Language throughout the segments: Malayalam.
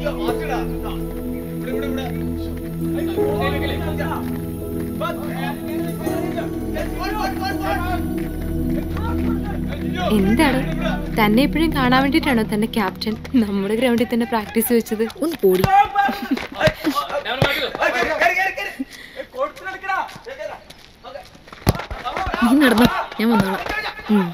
എന്താണ് തന്നെ എപ്പോഴും കാണാൻ വേണ്ടിയിട്ടാണോ തന്റെ ക്യാപ്റ്റൻ നമ്മുടെ ഗ്രൗണ്ടിൽ തന്നെ പ്രാക്ടീസ് വെച്ചത് ഒന്ന് പോടി നീ നടന്നോ ഞാൻ വന്നോളാം ഉം.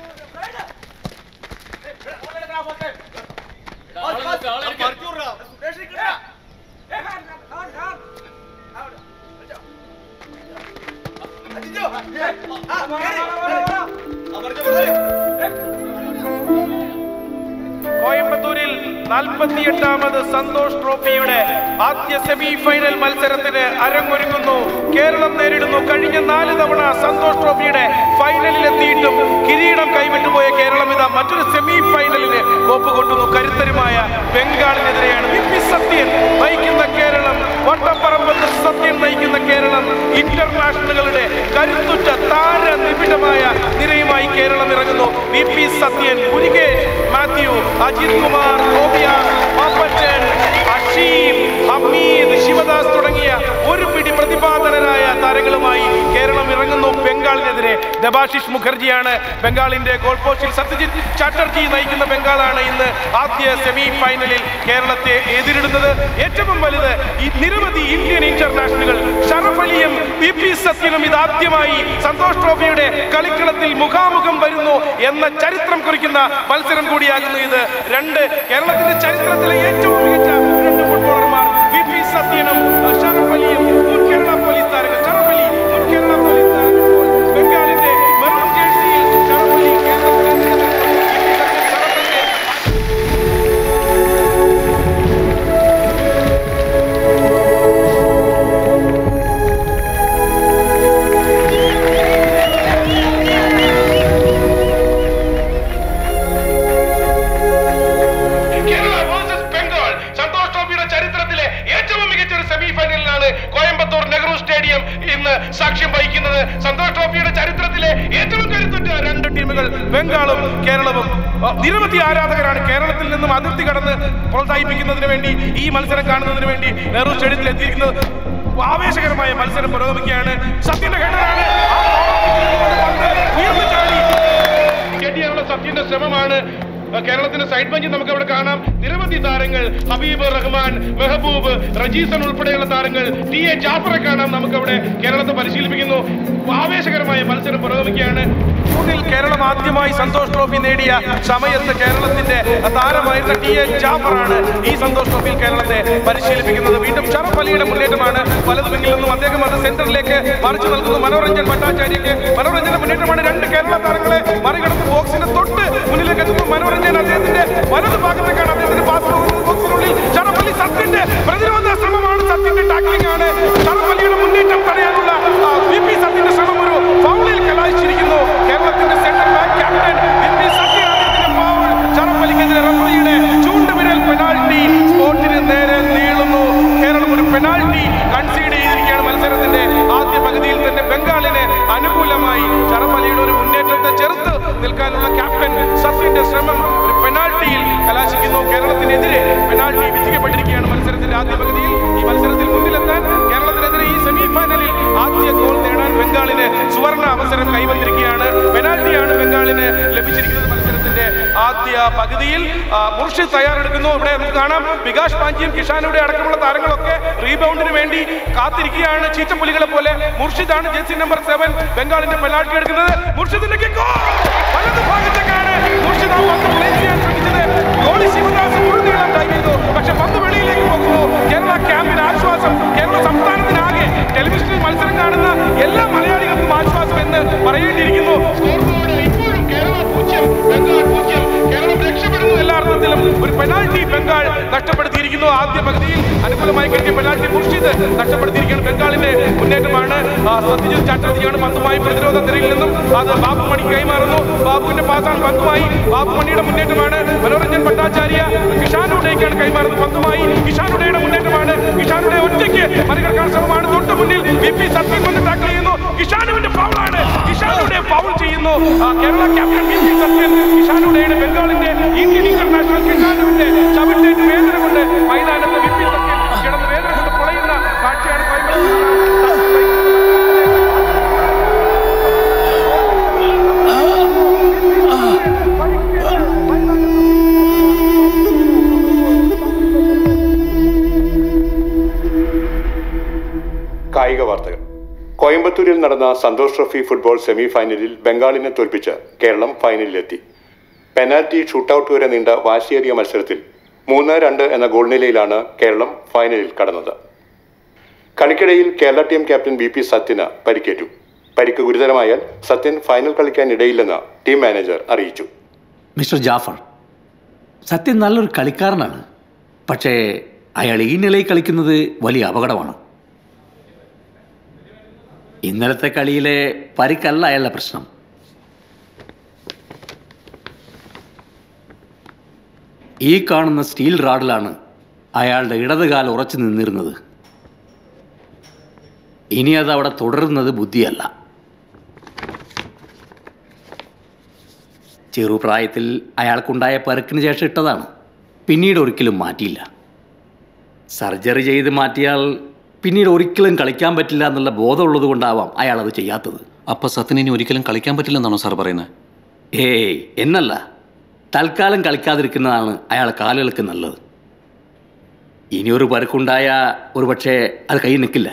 കോയമ്പത്തൂരിൽ നാൽപ്പത്തിയെട്ടാമത് സന്തോഷ് ട്രോഫിയുടെ ആദ്യ സെമി ഫൈനൽ മത്സരത്തിന് അരങ്ങൊരുങ്ങുന്നു കേരളം നേരിടുന്നു കഴിഞ്ഞ നാല് തവണ സന്തോഷ് ട്രോഫിയുടെ ഫൈനലിൽ എത്തിയിട്ടും കിരീടം കൈവിട്ടുപോയ കേരളം ഇതാ മറ്റൊരു സെമി ഫൈനലിന് കോപ്പ് കൊട്ടുന്നു കരുത്തരുമായ ബംഗാളിനെതിരെയാണ് വി പി സത്യൻ നയിക്കുന്ന കേരളം വട്ടപ്പറമ്പത്ത് സത്യൻ നയിക്കുന്ന കേരളം ഇന്റർനാഷണലുകളുടെ കരുത്തുറ്റ താര നിബിഡമായ നിരയുമായി കേരളം ഇറങ്ങുന്നു വി പി സത്യൻ മുരുകേഷ് മാത്യു അജിത് കുമാർ ഗോപിയ പാപ്പച്ചൻ അഷീം ഹമീദ് ശിവദാസ് തുടങ്ങിയ ഒരു പിടി പ്രതിപാദനരായ താരങ്ങളുമായി കേരളം ഇറങ്ങുന്നു ബംഗാളിനെതിരെ ദബാഷിഷ് മുഖർജിയാണ് ബംഗാളിന്റെ ഗോൾ പോസ്റ്റിൽ സത്യജിത് ചാറ്റർജി നയിക്കുന്ന ബംഗാളാണ് ഇന്ന് ആദ്യ സെമി ഫൈനലിൽ കേരളത്തെ എതിരിടുന്നത് ഏറ്റവും വലുത് ഈ നിരവധി ഇന്ത്യൻ ഇന്റർനാഷണലുകൾ ഷറഫ് അലിയും പി പി സത്യനും ഇതാദ്യമായി സന്തോഷ് ട്രോഫിയുടെ കളിക്കളത്തിൽ മുഖാമുഖം വരുന്നു എന്ന ചരിത്രം കുറിക്കുന്ന മത്സരം കൂടിയാകുന്നു ഇത് രണ്ട് കേരളത്തിന്റെ ചരിത്രത്തിലെ ഏറ്റവും മികച്ച രണ്ട് ഫുട്ബോളർമാർ വി പി സത്യനും ഷറഫ് അലിയും മുൻ കേരള പോലീസ് താരങ്ങൾ ഷറഫ് അലി മുൻ കേരള പോലീസ് താരങ്ങൾ ബംഗാളിന്റെ മെറൂൺ ജേഴ്സിയിൽ ഷറഫ് അലി കേരളത്തിന്റെ കേരള വേഴ്സസ് ബംഗാൾ സന്തോഷ് ട്രോഫിയുടെ ചരിത്രത്തിലെ ഏറ്റവും മികച്ച ഒരു സെമി ഫൈനലിലാണ് കോയമ്പത്തൂർ നെഹ്റു സ്റ്റേഡിയം ഇന്ന് സാക്ഷ്യം വഹിക്കുന്നത് സന്തോഷ് ട്രോഫിയുടെ ചരിത്രത്തിലെ ഏറ്റവും കരുത്തുറ്റ രണ്ട് ടീമുകൾ ബംഗാളും കേരളവും അ, നിരവധി ആരാധകരാണ് കേരളത്തിൽ നിന്നും അതിർത്തി കടന്ന് പ്രോത്സാഹിപ്പിക്കുന്നതിന് വേണ്ടി ഈ മത്സരം കാണുന്നതിന് വേണ്ടി നെഹ്റു സ്റ്റേഡിയത്തിൽ എത്തിയിരിക്കുന്നത് ആവേശകരമായ മത്സരം പുരോഗമിക്കുകയാണ് സത്യന്റെ ഘട്ടനാണ് ആ പന്ത് ഉയർന്നു ചാടി ചെടിയാനുള്ള സത്യന്റെ ശ്രമമാണ് കേരളത്തിന്റെ സൈഡ് ബെഞ്ചിൽ നമുക്ക് അവിടെ കാണാം നിരവധി താരങ്ങൾ ഹബീബ് റഹ്മാൻ മെഹബൂബ് റജീസൺ ഉൾപ്പെടെയുള്ള താരങ്ങൾ ടി എ ജാഫറെ കാണാം നമുക്ക് അവിടെ കേരളത്തെ പരിശീലിപ്പിക്കുന്നു ആവേശകരമായ മത്സരം പുരോഗമിക്കുകയാണ് മൂന്നിൽ കേരളം ആദ്യമായി സന്തോഷ് ട്രോഫി നേടിയ സമയത്ത് കേരളത്തിന്റെ താരമായിരുന്ന ടി എ ജാഫറാണ് ഈ സന്തോഷ് ട്രോഫിയിൽ കേരളത്തെ പരിശീലിപ്പിക്കുന്നത് വീണ്ടും ഷറഫ് അലിയുടെ മുന്നേറ്റമാണ് വലതു പിന്നിൽ നിന്നും അദ്ദേഹം അത് സെന്ററിലേക്ക് മറിച്ചു നൽകുന്നു മനോരഞ്ജൻ ഭട്ടാചാര്യക്ക് മനോരഞ്ജന്റെ മുന്നേറ്റമാണ് രണ്ട് കേരള താരങ്ങളെ മറികടന്ന് ബോക്സിന് തൊട്ട് മുന്നിലേക്ക് എത്തുന്നു മനോരഞ്ജൻ അദ്ദേഹത്തിന്റെ വലതു ഭാഗത്തേക്കാണ് അദ്ദേഹത്തിന്റെ പാസ് പോകുന്നത് ബോക്സിനുള്ളിൽ ഷറഫ് അലി സത്യന്റെ പ്രതിരോധ ശ്രമമാണ് സത്യന്റെ ടാക്ലിംഗ് ആണ് ഷറഫ് അലിയുടെ മുന്നേറ്റം തടയാനുള്ള ആ, വി പി സത്യന്റെ ശ്രമം ഒരു ഫൗളിൽ കലാശിച്ചിരിക്കുന്നു കേരളത്തിന്റെ centre back captain V P Sathyan അദ്ദേഹത്തിന്റെ ഫൗൾ ഷറഫ് അലിക്കെതിരെ റഫറിയുടെ ചൂണ്ടുവിരൽ പെനാൽറ്റി സ്പോട്ടിന് നേരെ നീളുന്നു കേരളം ഒരു പെനാൽറ്റി കൺസീഡ് ചെയ്തിരിക്കുകയാണ് മത്സരത്തിന്റെ ആദ്യ പകുതിയിൽ തന്നെ ബംഗാളിന് അനുകൂലമായി ഷറഫ് അലിയുടെ ഒരു മുന്നേറ്റത്തെ ചെറുത്ത് നിൽക്കാനുള്ള ക്യാപ്റ്റൻ സത്യന്റെ ശ്രമം ഒരു പെനാൽറ്റിയിൽ കലാശിക്കുന്നു കേരളത്തിനെതിരെ പെനാൽറ്റി വിധിക്കപ്പെട്ടിരിക്കുകയാണ് മത്സരത്തിന്റെ ആദ്യ പകുതിയിൽ ഈ മത്സരത്തിൽ മുന്നിലെത്താൻ കേരളത്തിനെതിരെ ഈ സെമി ഫൈനലിൽ ആദ്യ ഗോൾ നേടാൻ ബംഗാളിന് സുവർണ അവസരം കൈവന്നിരിക്കുകയാണ് പെനാൽറ്റിയാണ് ബംഗാളിന് ലഭിച്ചിരിക്കുന്നത് മത്സരത്തിന്റെ ആദ്യ പകുതിയിൽ ആ, മുർഷിദ് തയ്യാറെടുക്കുന്നു ഇവിടെ നമുക്ക് കാണാം വികാസ് പാഞ്ചിയും കിഷാനുടെ അടക്കമുള്ള താരങ്ങളൊക്കെ റീബൗണ്ടിന് വേണ്ടി കാത്തിരിക്കുകയാണ് ചീച്ചപ്പുലികളെ പോലെ മുർഷിദാണ് ജേഴ്സി നമ്പർ സെവൻ ബംഗാളിന്റെ പെനാൽറ്റി എടുക്കുന്നത് മുർഷിദിന്റെ kick goal! വലതു ഭാഗത്തേക്കാണ് മുർഷിദ് ആ പന്ത് പ്ലേസ് ചെയ്യാൻ ശ്രമിച്ചത് ഗോളി ശിവദാസ് മുഴുനീളം ഡൈവ് ചെയ്തു പക്ഷെ പന്ത് വെളിയിലേക്ക് പോകുന്നു കേരള ക്യാമ്പിന് ആശ്വാസം കേരള സംസ്ഥാനത്തിനാകെ ടെലിവിഷനിൽ മത്സരം കാണുന്ന എല്ലാ മലയാളികൾക്കും ആശ്വാസം എന്ന് പറയേണ്ടിയിരിക്കുന്നു സ്കോർ ബോർഡ് ഇപ്പോഴും കേരള പൂജ്യം ബംഗാൾ പൂജ്യം കേരളം രക്ഷപ്പെടുന്നു എല്ലാ അർത്ഥത്തിലും ഒരു പെനാൽറ്റി ബംഗാൾ നഷ്ടപ്പെടുത്തിയിരിക്കുന്നു ആദ്യ പകുതിയിൽ അനുകൂലമായി കിട്ടിയ പെനാൽറ്റി മുർഷിദ് നഷ്ടപ്പെടുത്തിയിരിക്കുകയാണ് ബംഗാളിന്റെ മുന്നേറ്റമാണ് ആ, സത്യജിത് ചാറ്റർജിയാണ് പന്തുമായി പ്രതിരോധ നിരയിൽ നിന്നും അത് ബാബു മണിക്ക് കൈമാറുന്നു ബാബുവിന്റെ പാസാൻ പന്തുമായി ബാബു മണിയുടെ മുന്നേറ്റമാണ് മനോരഞ്ജൻ ഭട്ടാചാര്യ കിഷാനുടേക്കാണ് കൈമാറുന്നത് പന്തുമായി കിഷാനുടയുടെ മുന്നേറ്റമാണ് കിഷാനുടെ ഒറ്റയ്ക്ക് മറികടക്കാൻ ശ്രമമാണ് തൊട്ട് മുന്നിൽ വി പി സത്യം കൊണ്ട് ടാക്കിൾ ചെയ്യുന്നു കിഷാനുവിന്റെ ഫൗളാണ് കിഷാനുടെ ഫൗൾ ചെയ്യുന്നു ആ, Kerala captain V P Sathyan കിഷാനുടയുടെ ബംഗാളിന്റെ ഇന്ത്യൻ ഇന്റർനാഷണൽ കിഷാനുവിന്റെ ചവിട്ടേറ്റ് വേദന കൊണ്ട് മൈതാനം കോയമ്പത്തൂരിൽ നടന്ന സന്തോഷ് ട്രോഫി ഫുട്ബോൾ സെമി ഫൈനലിൽ ബംഗാളിനെ തോൽപ്പിച്ച് കേരളം ഫൈനലിലെത്തി പെനാൽറ്റി ഷൂട്ടൌട്ട് വരെ നീണ്ട വാശിയേറിയ മത്സരത്തിൽ മൂന്ന് രണ്ട് എന്ന ഗോൾ നിലയിലാണ് കേരളം ഫൈനലിൽ കടന്നത് കളിക്കിടയിൽ Kerala team captain B P സത്യന് പരിക്കേറ്റു പരിക്ക് ഗുരുതരമായാൽ സത്യൻ ഫൈനൽ കളിക്കാൻ ഇടയില്ലെന്ന് ടീം മാനേജർ അറിയിച്ചു മിസ്റ്റർ ജാഫർ സത്യം നല്ലൊരു കളിക്കാരനാണ് പക്ഷേ അയാൾ ഈ നിലയിൽ കളിക്കുന്നത് വലിയ അപകടമാണ് ഇന്നലത്തെ കളിയിലെ പരിക്കല്ല അയാളുടെ പ്രശ്നം ഈ കാണുന്ന സ്റ്റീൽ റാഡിലാണ് അയാളുടെ ഇടതുകാൽ ഉറച്ചു നിന്നിരുന്നത് ഇനി അത് അവിടെ തുടരുന്നത് ബുദ്ധിയല്ല ചെറുപ്രായത്തിൽ അയാൾക്കുണ്ടായ പരുക്കിന് ശേഷം ഇട്ടതാണ് പിന്നീട് ഒരിക്കലും മാറ്റിയില്ല സർജറി ചെയ്ത് മാറ്റിയാൽ പിന്നീട് ഒരിക്കലും കളിക്കാൻ പറ്റില്ല എന്നുള്ള ബോധമുള്ളത് കൊണ്ടാവാം അയാൾ അത് ചെയ്യാത്തത് അപ്പൊ സത്യന് ഇനി ഒരിക്കലും കളിക്കാൻ പറ്റില്ലെന്നാണോ സാർ പറയുന്നത് ഏയ് എന്നല്ല തൽക്കാലം കളിക്കാതിരിക്കുന്നതാണ് അയാളെ കാലുകൾക്ക് നല്ലത് ഇനിയൊരു പരുക്കുണ്ടായ ഒരു പക്ഷേ അത് കൈ നിൽക്കില്ല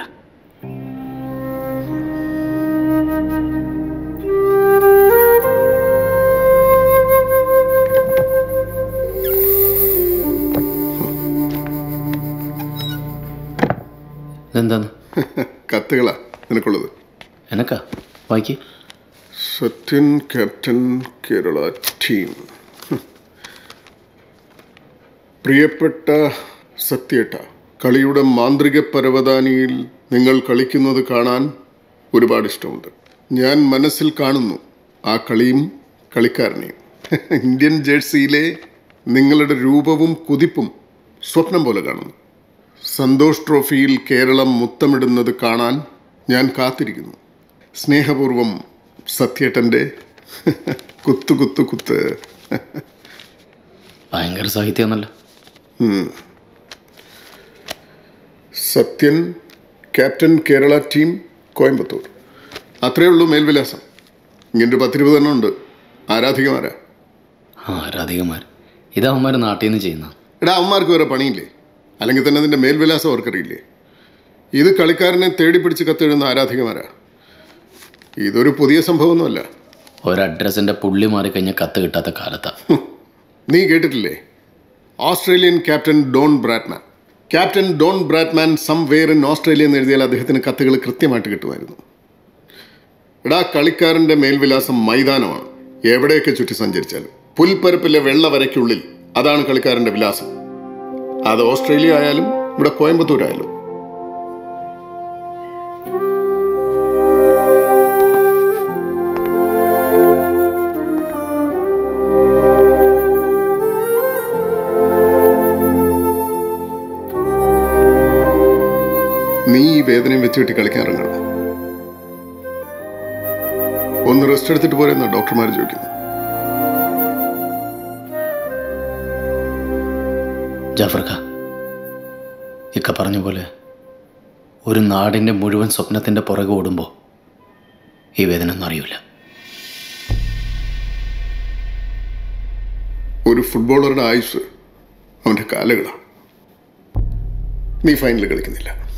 ഇതെന്താന്ന് കത്തുകളാ നിനക്കുള്ളത് എനക്കാ വായിക്ക് സത്യൻ ക്യാപ്റ്റൻ കേരള ടീം ഹും. പ്രിയപ്പെട്ട സത്യേട്ട കളിയുടെ മാന്ത്രിക പരവതാനിയിൽ നിങ്ങൾ കളിക്കുന്നത് കാണാൻ ഒരുപാട് ഇഷ്ടമുണ്ട് ഞാൻ മനസ്സിൽ കാണുന്നു ആ കളിയും കളിക്കാരനെയും ഇന്ത്യൻ ജേഴ്സിയിലെ നിങ്ങളുടെ രൂപവും കുതിപ്പും സ്വപ്നം പോലെ കാണുന്നു സന്തോഷ് ട്രോഫിയിൽ കേരളം മുത്തമിടുന്നത് കാണാൻ ഞാൻ കാത്തിരിക്കുന്നു സ്നേഹപൂർവം സത്യേട്ടൻ്റെ കുത്തു കുത്തു കുത്ത് ഭയങ്കര സാഹിത്യമെന്നല്ല സത്യൻ ക്യാപ്റ്റൻ കേരള ടീം കോയമ്പത്തൂർ അത്രയേ ഉള്ളൂ മേൽവിലാസം ഇങ്ങനൊരു പത്തിരുപതെണ്ണം ഉണ്ട് ആരാധികമാരാ ആ ആരാധികമാർ ഇതവന്മാർ നാട്ടിൽ നിന്ന് ചെയ്യുന്ന എടാ അവന്മാർക്ക് വേറെ പണിയില്ലേ അല്ലെങ്കിൽ തന്നെ അതിൻ്റെ മേൽവിലാസം അവർക്കറിയില്ലേ ഇത് കളിക്കാരനെ തേടി പിടിച്ച് കത്തെഴുതുന്ന ആരാധികമാരാ ഇതൊരു പുതിയ സംഭവമൊന്നുമല്ല ഒരു അഡ്രസ്സിൻ്റെ പുള്ളി മാറിക്കഴിഞ്ഞാൽ കത്ത് കിട്ടാത്ത കാലത്താ നീ കേട്ടിട്ടില്ലേ Australian captain Don Bradman captain Don Bradman somewhere in Australia എന്ന് എഴുതിയാൽ അദ്ദേഹത്തിന് കത്തുകൾ കൃത്യമായിട്ട് കിട്ടുമായിരുന്നു എടാ കളിക്കാരൻ്റെ മേൽവിലാസം മൈതാനമാണ് എവിടെയൊക്കെ ചുറ്റി സഞ്ചരിച്ചാലും പുൽപ്പരപ്പിലെ വെള്ള വരയ്ക്കുള്ളിൽ അതാണ് കളിക്കാരൻ്റെ വിലാസം അത് ഓസ്ട്രേലിയ ആയാലും ഇവിടെ കോയമ്പത്തൂർ ആയാലും നീ ഈ വേദനയും വെച്ച് കെട്ടി കളിക്കാൻ ഇറങ്ങണം ഒന്ന് റെസ്റ്റ് എടുത്തിട്ട് പോരെന്നാ ഡോക്ടർമാർ ചോദിക്കുന്നത് ജാഫർക്ക ഇക്ക പറഞ്ഞ പോലെ ഒരു നാടിൻ്റെ മുഴുവൻ സ്വപ്നത്തിൻ്റെ പുറകെ ഓടുമ്പോൾ ഈ വേദന ഒന്നും അറിയില്ല ഒരു ഫുട്ബോളറുടെ ആയുസ് അവൻ്റെ കാലുകളാണ് നീ ഫൈനൽ കളിക്കുന്നില്ല